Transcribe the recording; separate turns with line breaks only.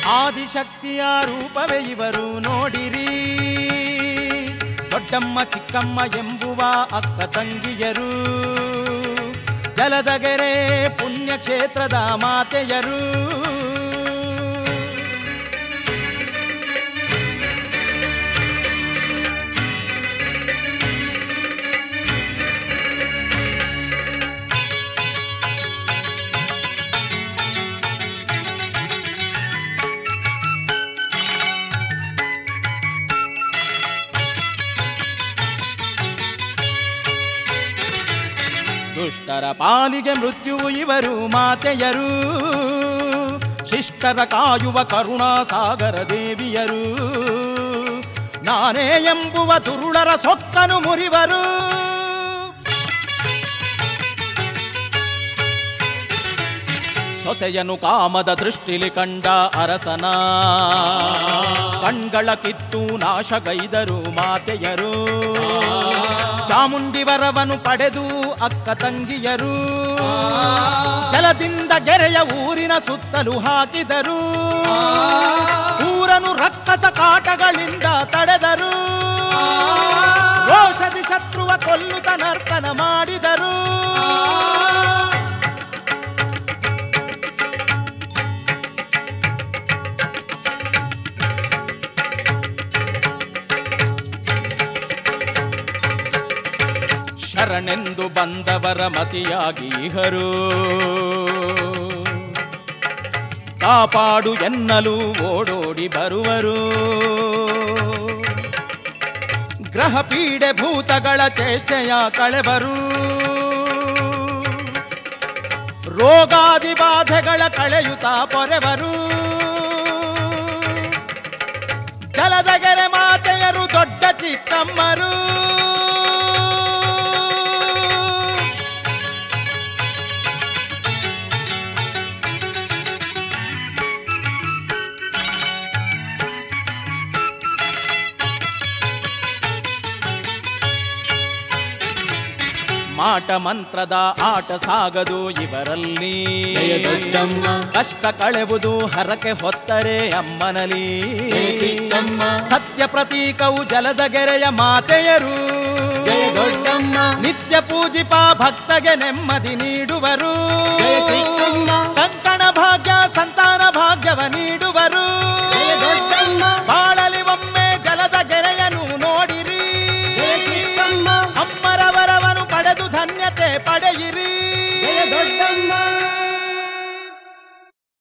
ಆದಿಶಕ್ತಿಯ ರೂಪವೇ ಇವರು ನೋಡಿರಿ ದೊಡ್ಡಮ್ಮ ಚಿಕ್ಕಮ್ಮ ಎಂಬುವ ಅಕ್ಕ ತಂಗಿಯರು ಜಲದಗೆರೆ ಪುಣ್ಯಕ್ಷೇತ್ರದ ಮಾತೆಯರು ದುಷ್ಟರ ಪಾಲಿಗೆ ಮೃತ್ಯುವು ಇವರು ಮಾತೆಯರು ಶಿಷ್ಟರ ಕಾಯುವ ಕರುಣಾ ಸಾಗರ ದೇವಿಯರು ನಾನೇ ಎಂಬುವ ದುರುಳರ ಸೊಕ್ಕನು ಮುರಿವರು ಸೊಸೆಯನು ಕಾಮದ ದೃಷ್ಟಿಲಿ ಕಂಡ ಅರಸನ ಕಣ್ಗಳ ಕಿತ್ತು ನಾಶಗೈದರು ಮಾತೆಯರು ಚಾಮುಂಡಿ ವರವನು ಪಡೆದು ಅಕ್ಕ ತಂಗಿಯರು ಜಲದಿಂದ ಗೆರೆಯ ಊರಿನ ಸುತ್ತಲೂ ಹಾಕಿದರು ಊರನು ರಕ್ಕಸ ಕಾಟಗಳಿಂದ ತಡೆದರು ರೋಷದಿ ಶತ್ರುವ ಕೊಲ್ಲುತ ನರ್ತನ ಮಾಡಿದರು ಶರಣೆಂದು ಬಂದವರ ಮತಿಯಾಗಿ ಇಹರು ಕಾಪಾಡು ಎನ್ನಲು ಓಡೋಡಿ ಬರುವರು ಗ್ರಹ ಪೀಡೆ ಭೂತಗಳ ಚೇಷ್ಟೆಯ ಕಳೆಬರು ರೋಗಾದಿ ಬಾಧೆಗಳ ಕಳೆಯುತ್ತ ಪೊರೆವರು ಜಲದಗೆರೆ ಮಾತೆಯರು ದೊಡ್ಡ ಚಿಕ್ಕಮ್ಮರು ಮಾಟ ಮಂತ್ರದ ಆಟ ಸಾಗದು ಇವರಲ್ಲಿ
ಜಯ ದೊಡ್ಡಮ್ಮ
ಕಷ್ಟ ಕಳೆವುದು ಹರಕೆ ಹೊತ್ತರೆ ಅಮ್ಮನಲಿ
ಜಯ ಚಿಕ್ಕಮ್ಮ
ಸತ್ಯ ಪ್ರತೀಕವು ಜಲದ ಗೆರೆಯ ಮಾತೆಯರು
ಜಯ ದೊಡ್ಡಮ್ಮ
ನಿತ್ಯ ಪೂಜಿಪ ಭಕ್ತಗೆ ನೆಮ್ಮದಿ ನೀಡುವರು
ಜಯ ಚಿಕ್ಕಮ್ಮ
ಕಂಕಣ ಭಾಗ್ಯ ಸಂತಾನ ಭಾಗ್ಯವ ನೀಡುವರು
ಜಯ ದೊಡ್ಡಮ್ಮ
ಬಾಳಲಿ ಒಮ್ಮೆ ಜಲದ ಗೆರೆಯನು ನೋಡಿರಿ
ಜಯ ಚಿಕ್ಕಮ್ಮ
ಅಮ್ಮರ ವರವನು ಪಡೆದು ಧನ್ಯತೆ ಪಡೆಯಿರಿ